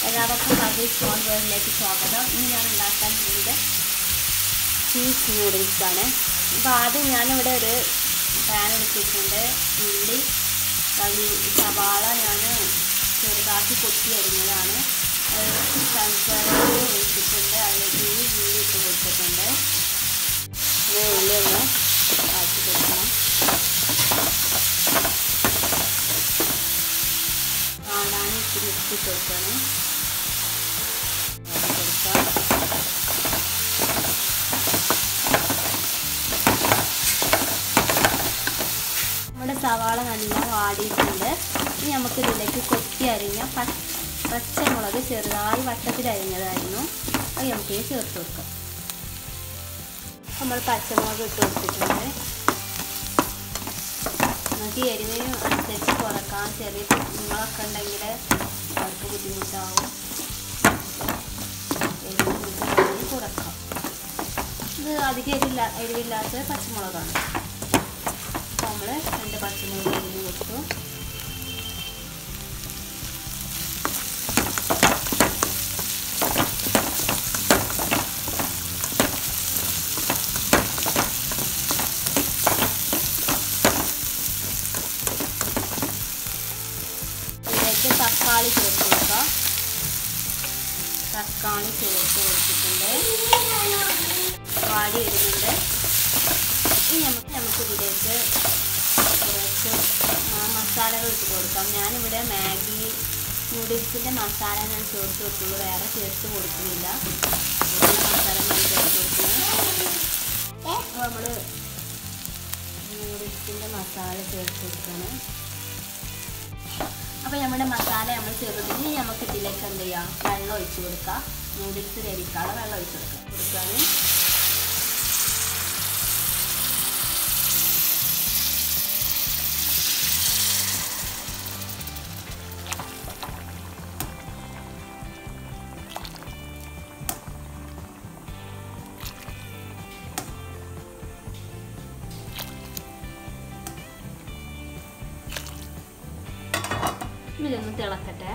എല്ലാവർക്കും service phone വേൾഡിലേക്ക് സ്വാഗതം ഇന്ന് ഞാൻ ഉണ്ടാക്കാൻ പോകുന്നത് ചീസ് നൂഡിൽസ് ആണ് അപ്പോൾ ആദ്യം ഞാനിവിടെ ഒരു പാൻ എടുത്തിട്ടുണ്ട് ഉള്ളി വലിയ സവാള ഞാൻ ചെറുതാക്കി കൊത്തി അരിഞ്ഞതാണ് സൺഫ്ലവർ ഓയിൽ ഒഴിച്ചിട്ടുണ്ട് അതിലേക്ക് ഈ ഉള്ളി ഇട്ട് കൊടുത്തിട്ടുണ്ട് ഇത് ഉള്ളി ഒന്ന് കാച്ചി കൊടുക്കണം കാണാൻ ഇത്തിരി ഉപ്പി കൊടുക്കണം അത് കൊടുക്കാം നമ്മുടെ സവാള നല്ല വാടിയിട്ടുണ്ട് ഇനി നമുക്ക് ഇതിലേക്ക് കൊത്തി അരിഞ്ഞ പ- പച്ചമുളക് ചെറുതായി വട്ടത്തിൽ അരിഞ്ഞതായിരുന്നു അത് നമുക്ക് ഇനി ചേർത്ത് കൊടുക്കാം നമ്മൾ പച്ചമുളക് ഇട്ട് കൊടുത്തിട്ടുണ്ട് നമുക്ക് എരിവിന് അനുസരിച്ച് കുറക്കാം ചെറിയ കുഞ്ഞുങ്ങളൊക്കെ ഉണ്ടെങ്കിൽ അവർക്ക് ബുദ്ധിമുട്ടാവും എരിവ് നമുക്ക് വേണമെങ്കിൽ കുറക്കാം ഇത് അധികം എരിവില്ല എരിവില്ലാത്ത പച്ചമുളകാണ് അപ്പോൾ നമ്മൾ രണ്ട് പച്ചമുളക് എരിഞ്ഞ് കൊടുത്തു ഇതിലേക്ക് തക്കാളി ചേർത്ത് കൊടുക്കാം തക്കാളി ചേർത്ത് കൊടുത്തിട്ടുണ്ട് വാടി വരുന്നുണ്ട് ഇനി നമുക്ക് നമുക്ക് ഇതിലേക്ക് കുറച്ച് ആ മസാലകൾ ഇട്ട് കൊടുക്കാം ഞാനിവിടെ മാഗി നൂഡിൽസിൻ്റെ മസാല ഞാൻ ചേർത്ത് കൊടുക്കുള്ളൂ വേറെ ചേർത്ത് കൊടുക്കുന്നില്ല ഈ മസാല ഞാൻ ചേർത്ത് കൊടുക്കുന്നത് അപ്പോൾ നമ്മൾ നൂഡിൽസിൻ്റെ മസാല ചേർത്ത് കൊടുക്കണം അപ്പോൾ നമ്മുടെ മസാല നമ്മൾ ചെറുതിന് നമുക്ക് ഇതിലേക്ക് എന്ത് ചെയ്യാം വെള്ളം ഒഴിച്ച് കൊടുക്കാം നൂഡിൽസ് വേവിക്കാതെ വെള്ളം ഒഴിച്ച് കൊടുക്കാം കൊടുക്കാൻ ഇതൊന്ന് തിളക്കട്ടെ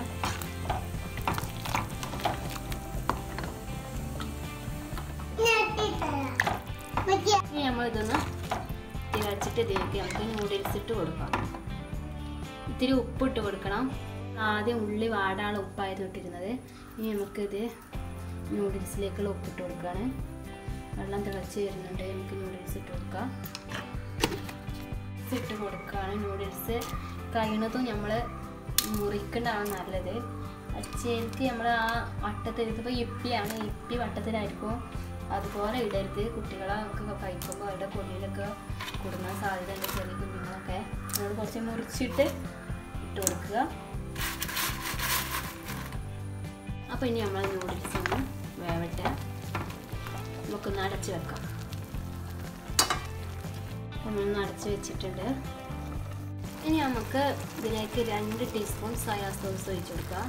ഇനി നമ്മൾ ഇതൊന്ന് തിളച്ചിട്ട് ഇതിലേക്ക് നമുക്ക് നൂഡിൽസ് ഇട്ട് കൊടുക്കാം ഇത്തിരി ഉപ്പിട്ട് കൊടുക്കണം ആദ്യം ഉള്ളി വാടാനുള്ള ഉപ്പായിരുന്നു ഇട്ടിരുന്നത് ഇനി നമുക്കിത് നൂഡിൽസിലേക്കുള്ള ഉപ്പിട്ട് കൊടുക്കുകയാണ് വെള്ളം തിളച്ച് വരുന്നുണ്ട് നമുക്ക് നൂഡിൽസ് ഇട്ട് കൊടുക്കാം ഇട്ട് കൊടുക്കുകയാണ് നൂഡിൽസ് കഴിയുന്നതും നമ്മൾ മുറിക്കേണ്ടതാണ് നല്ലത് അച്ചേക്ക് നമ്മൾ ആ വട്ടത്തിൽ ഇതിപ്പോൾ ഇപ്പിയാണ് ഇപ്പി വട്ടത്തിലായിരിക്കും അതുപോലെ ഇടരുത് കുട്ടികളൊക്കെ കഴിക്കുമ്പോൾ അവരുടെ പൊടിയിലൊക്കെ കുടുങ്ങാൻ സാധ്യതയുണ്ട് ചെറിയ കുഞ്ഞുങ്ങളൊക്കെ നമ്മൾ കുറച്ച് മുറിച്ചിട്ട് ഇട്ട് കൊടുക്കുക അപ്പോൾ ഇനി നമ്മൾ നൂഡിൽസ് ഒന്ന് വേവട്ടെ നമുക്കൊന്ന് അടച്ച് വെക്കാം നമ്മളൊന്ന് അടച്ച് വെച്ചിട്ടുണ്ട് ഇനി നമുക്ക് ഇതിലേക്ക് രണ്ട് ടീസ്പൂൺ സോയാ സോസ് ഒഴിച്ചു കൊടുക്കാം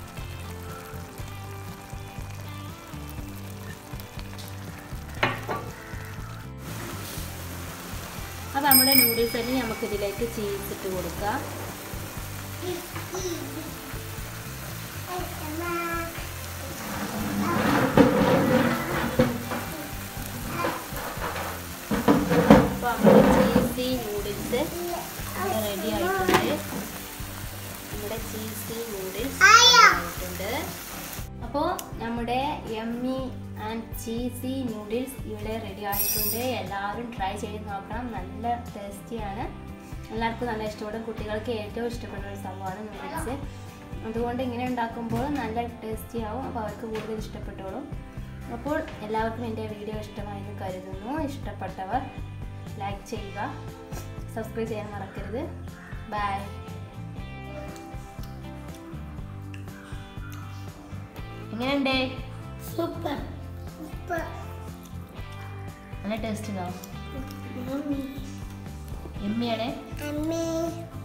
അപ്പോൾ നമ്മുടെ നൂഡിൽസ് തന്നെ നമുക്ക് ഇതിലേക്ക് ചീസ് ഇട്ട് കൊടുക്കാം അപ്പോൾ നമ്മുടെ ചീസി നൂഡിൽസ് റെഡി ആയിട്ടുണ്ട് നമ്മുടെ ചീസി നൂഡിൽസ് ആയിട്ടുണ്ട് അപ്പോൾ നമ്മുടെ എമ്മി ആൻഡ് ചീസി നൂഡിൽസ് ഇവിടെ റെഡി ആയിട്ടുണ്ട് എല്ലാവരും ട്രൈ ചെയ്ത് നോക്കണം നല്ല ടേസ്റ്റിയാണ് എല്ലാവർക്കും നല്ല ഇഷ്ടപ്പെടും കുട്ടികൾക്ക് ഏറ്റവും ഇഷ്ടപ്പെട്ട ഒരു സംഭവമാണ് നൂഡിൽസ് അതുകൊണ്ട് ഇങ്ങനെ ഉണ്ടാക്കുമ്പോൾ നല്ല ടേസ്റ്റി ആവും അപ്പോൾ അവർക്ക് കൂടുതൽ ഇഷ്ടപ്പെട്ടോളും അപ്പോൾ എല്ലാവർക്കും എൻ്റെ വീഡിയോ ഇഷ്ടമായെന്ന് കരുതുന്നു ഇഷ്ടപ്പെട്ടവർ ലൈക്ക് ചെയ്യുക സബ്സ്ക്രൈബ് ചെയ്യാൻ മറക്കരുത് ബൈ എങ്ങനെയുണ്ട് സൂപ്പർ സൂപ്പർ നല്ല ടേസ്റ്റ് ഉണ്ടാവും എമ്മിയാണ് അമ്മേ